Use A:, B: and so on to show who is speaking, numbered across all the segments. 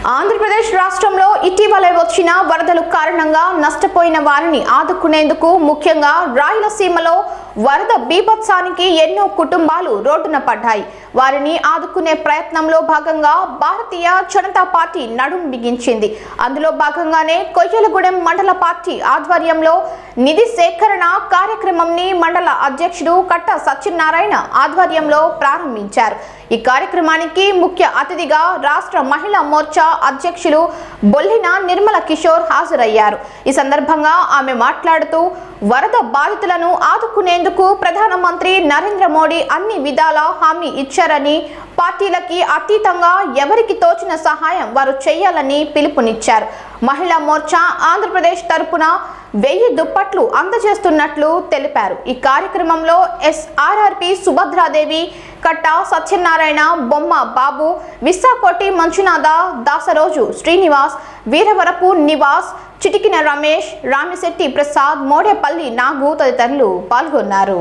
A: ఆంధ్రప్రదేశ్ రాష్ట్రంలో ఇటీవల వచ్చిన వరదలు కారణంగా నష్టపోయిన వారిని ఆదుకునేందుకు ముఖ్యంగా రాయలసీమలో వరద బీభత్సానికి ఎన్నో కుటుంబాలు రోడ్డున పడ్డాయి వారిని ఆదుకునే ప్రయత్నంలో భాగంగా భారతీయ జనతా పార్టీ నడుం బిగించింది అందులో భాగంగానే కొయ్యలగూడెం మండల పార్టీ ఆధ్వర్యంలో నిధి సేకరణ కార్యక్రమంని మండల అధ్యక్షుడు కట్ట సత్యనారాయణ ఆధ్వర్యంలో ప్రారంభించారు ఈ కార్యక్రమానికి ముఖ్య అతిథిగా రాష్ట్ర మహిళా మోర్చా అధ్యక్షులు బొల్లిన నిర్మల కిషోర్ హాజరయ్యారు ఈ సందర్భంగా ఆమె మాట్లాడుతూ వరద బాధితులను ఆదుకునేందుకు ప్రధానమంత్రి నరేంద్ర మోడీ అన్ని విధాల హామీ ఇచ్చారని పార్టీలకి అతీతంగా ఎవరికి తోచిన సహాయం వారు చేయాలని పిలుపునిచ్చారు మహిళా మోర్చా ఆంధ్రప్రదేశ్ తరపున వెయ్యి దుప్పట్లు అందజేస్తున్నట్లు తెలిపారు ఈ కార్యక్రమంలో ఎస్ఆర్ఆర్పి సుభద్రాదేవి కట్ట సత్యనారాయణ బొమ్మ బాబు విశాకోటి మంచునాథ దాసరోజు శ్రీనివాస్ వీరవరపు నివాస్ చిటికిన రమేష్ రామిశెట్టి ప్రసాద్ మోడేపల్లి నాగు తదితరులు పాల్గొన్నారు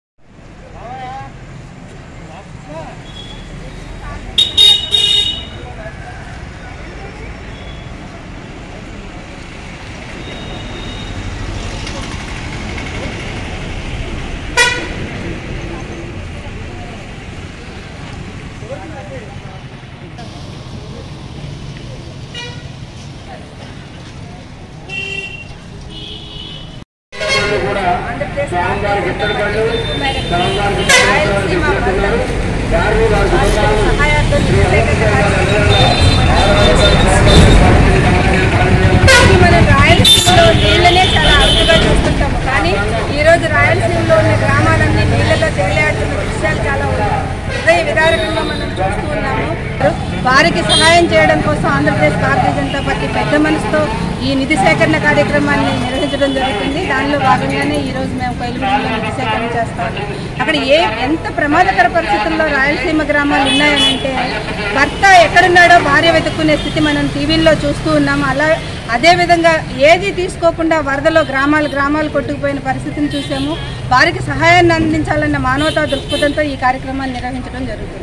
B: కూడా స్వామి గారికి ఇద్దరు కళ్ళు స్వామి గారికి ఇద్దరు కళ్ళు చెప్తున్నారు గారు గారి కుటుంబాలు
C: మనం రాయలసీమలో నీళ్ళనే చాలా అరుదుగా చూస్తుంటాము కానీ ఈ రోజు రాయలసీమలో ఉన్న గ్రామాలన్నీ నీళ్ళలో తేలియాడుతున్న దృశ్యాలు చాలా ఉన్నాయి హృదయ విదారకంగా మనం చూస్తూ ఉన్నాము వారికి సహాయం చేయడం కోసం ఆంధ్రప్రదేశ్ భారతీయ జనతా పార్టీ పెద్ద మనసుతో ఈ నిధి సేకరణ కార్యక్రమాన్ని నిర్వహించడం జరుగుతుంది దానిలో భాగంగానే ఈ రోజు మేము కొయిలగూడలో నిధి సేకరణ చేస్తాం అక్కడ ఏ ఎంత ప్రమాదకర పరిస్థితుల్లో రాయలసీమ గ్రామాలు ఉన్నాయనంటే భర్త ఎక్కడున్నాడో భార్య వెతుక్కునే స్థితి మనం టీవీల్లో చూస్తూ ఉన్నాము అలా అదేవిధంగా ఏది తీసుకోకుండా వరదలో గ్రామాలు గ్రామాలు కొట్టుకుపోయిన పరిస్థితిని చూసాము వారికి సహాయాన్ని అందించాలన్న మానవతా దృక్పథంతో ఈ కార్యక్రమాన్ని నిర్వహించడం జరుగుతుంది